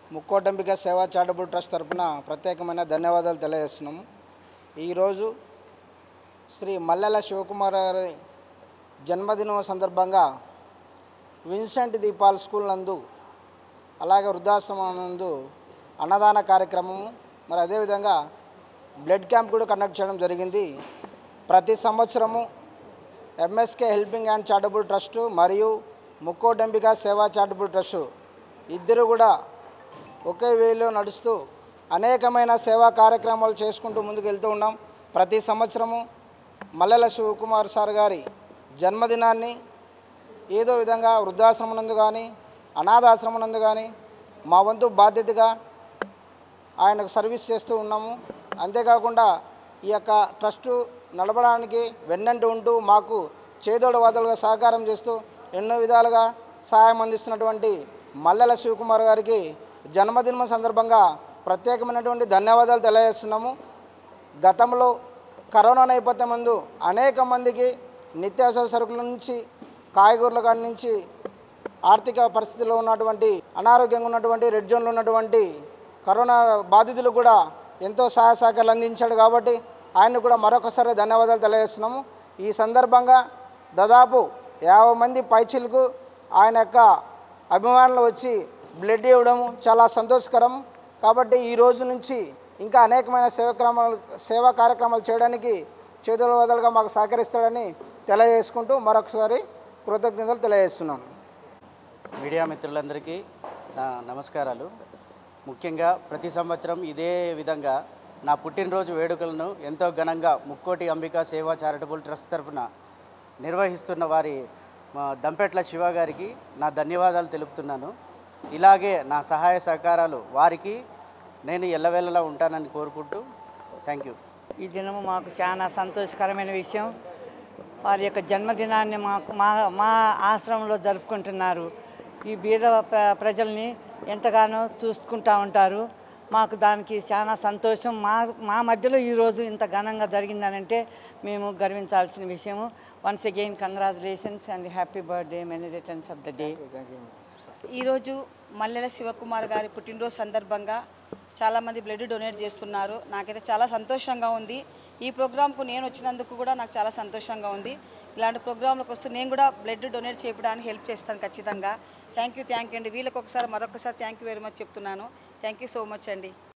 ముక్కోటంబిక సేవా charitable trust తరపున ప్రత్యేకమైన ధన్యవాదాలు తెలియజేస్తున్నాము ఈరోజు శ్రీ మల్లెల శివకుమార్ గారి జన్మదినం సందర్భంగా విన్సెంట్ దీపాల్ స్కూల్ నందు అలాగే వృద్ధాశ్రమం నందు అన్నదాన కార్యక్రమము మరి అదేవిధంగా బ్లడ్ క్యాంప్ కూడా కండక్ట్ చేయడం జరిగింది ప్రతి సంవత్సరము MSK helping and charitable trust మరియు ముక్కోడంబిక సేవా చారిటబుల్ ట్రస్టు ఇద్దరు కూడా ఒకే వేలో నడుస్తూ అనేకమైన సేవా కార్యక్రమాలు చేసుకుంటూ ముందుకు వెళ్తూ ఉన్నాం ప్రతి సంవత్సరము మల్లెల శివకుమార్ సార్ గారి జన్మదినాన్ని ఏదో విధంగా వృద్ధాశ్రమం నందు కానీ అనాథాశ్రమం నందు కానీ మా వంతు బాధ్యతగా ఆయనకు సర్వీస్ చేస్తూ ఉన్నాము అంతేకాకుండా ఈ యొక్క ట్రస్టు నడపడానికి వెన్నంటి ఉంటూ మాకు చేదోడు వాదోడుగా సహకారం చేస్తూ ఎన్నో విధాలుగా సహాయం అందిస్తున్నటువంటి మల్లెల శివకుమార్ గారికి జన్మదినం సందర్భంగా ప్రత్యేకమైనటువంటి ధన్యవాదాలు తెలియజేస్తున్నాము గతంలో కరోనా నేపథ్యం ముందు అనేక మందికి నిత్యావసర సరుకుల నుంచి కాయగూరల కాడి నుంచి ఆర్థిక పరిస్థితిలో ఉన్నటువంటి అనారోగ్యంగా ఉన్నటువంటి రెడ్ జోన్లో ఉన్నటువంటి కరోనా బాధితులు కూడా ఎంతో సహాయ సహకారాలు అందించాడు కాబట్టి ఆయన కూడా మరొకసారి ధన్యవాదాలు తెలియజేస్తున్నాము ఈ సందర్భంగా దాదాపు యాభై మంది పైచిలకు ఆయన యొక్క అభిమానులు వచ్చి బ్లడ్ ఇవ్వడం చాలా సంతోషకరం కాబట్టి ఈ రోజు నుంచి ఇంకా అనేకమైన సేవక్రమాలు సేవా కార్యక్రమాలు చేయడానికి చేతుల వదలుగా మాకు సహకరిస్తాడని తెలియజేసుకుంటూ మరొకసారి కృతజ్ఞతలు తెలియజేస్తున్నాను మీడియా మిత్రులందరికీ నా నమస్కారాలు ముఖ్యంగా ప్రతి సంవత్సరం ఇదే విధంగా నా పుట్టినరోజు వేడుకలను ఎంతో ఘనంగా ముక్కోటి అంబికా సేవా చారిటబుల్ ట్రస్ట్ తరఫున నిర్వహిస్తున్న వారి మా దంపెట్ల శివ గారికి నా ధన్యవాదాలు తెలుపుతున్నాను ఇలాగే నా సహాయ సహకారాలు వారికి నేను ఎల్లవేళలా ఉంటానని కోరుకుంటూ థ్యాంక్ యూ ఈ దినము మాకు చాలా సంతోషకరమైన విషయం వారి యొక్క జన్మదినాన్ని మాకు మా మా ఆశ్రమంలో జరుపుకుంటున్నారు ఈ బీద ప్ర ప్రజల్ని ఎంతగానో చూసుకుంటూ ఉంటారు మాకు దానికి చాలా సంతోషం మా మా మధ్యలో ఈరోజు ఇంత ఘనంగా జరిగిందనంటే మేము గర్వించాల్సిన విషయము once again congratulations and happy birthday many returns of the day thank you ఈరోజు మల్లెల శివకుమార్ గారి పుట్టినరోజు సందర్భంగా చాలామంది బ్లడ్ డొనేట్ చేస్తున్నారు నాకైతే చాలా సంతోషంగా ఉంది ఈ ప్రోగ్రాంకు నేను వచ్చినందుకు కూడా నాకు చాలా సంతోషంగా ఉంది ఇలాంటి ప్రోగ్రాంలకు వస్తూ నేను కూడా బ్లడ్ డొనేట్ చేయడానికి హెల్ప్ చేస్తాను ఖచ్చితంగా థ్యాంక్ యూ థ్యాంక్ యూ అండి వీళ్ళకి ఒకసారి మరొకసారి థ్యాంక్ యూ వెరీ మచ్ చెప్తున్నాను థ్యాంక్ యూ సో మచ్ అండి